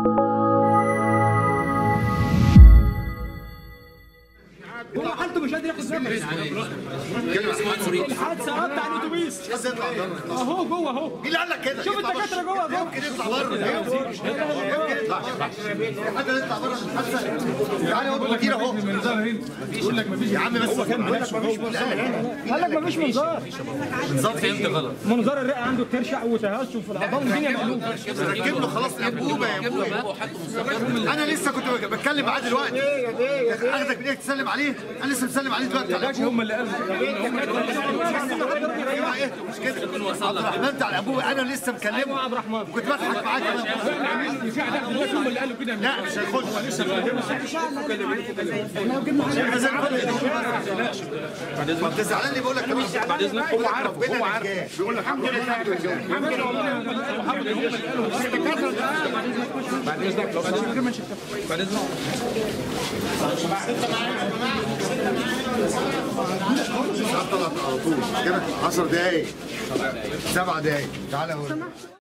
هو حالته مش قادر ياخد نفس الحادثه اه بتاع الاتوبيس اهو جوه اهو مين اللي قال لك كده؟ شوف الدكاتره جوه جوه يمكن يطلع بره يمكن يطلع حد يطلع بره المحادثه تعالى هو المدير اهو يا عم بس هو كان قال لك مفيش منظار بالظبط فهمت غلط منظار الرئه عنده بترشح وتهشم في الاعضاء والدنيا مقلوبه ركب له خلاص الانبوبه يا ابويا انا لسه كنت بتكلم معاه دلوقتي اخدك بايدك تسلم عليه انا لسه مسلم عليه دلوقتي على الانبوبه هم اللي قالوا مش كده عبد الرحمن بتاع الانبوبه انا لسه مكلمه عبد الرحمن كنت بضحك معاه كمان هم اللي قالوا كده لا مش هيخش لسه زي الفل انت زعلان ليه بقول لك كمان بعد اذنك هو عارف هو عارف بيقول لك الحمد لله طلعت على طول كده 10 دقايق 7 دقايق تعالى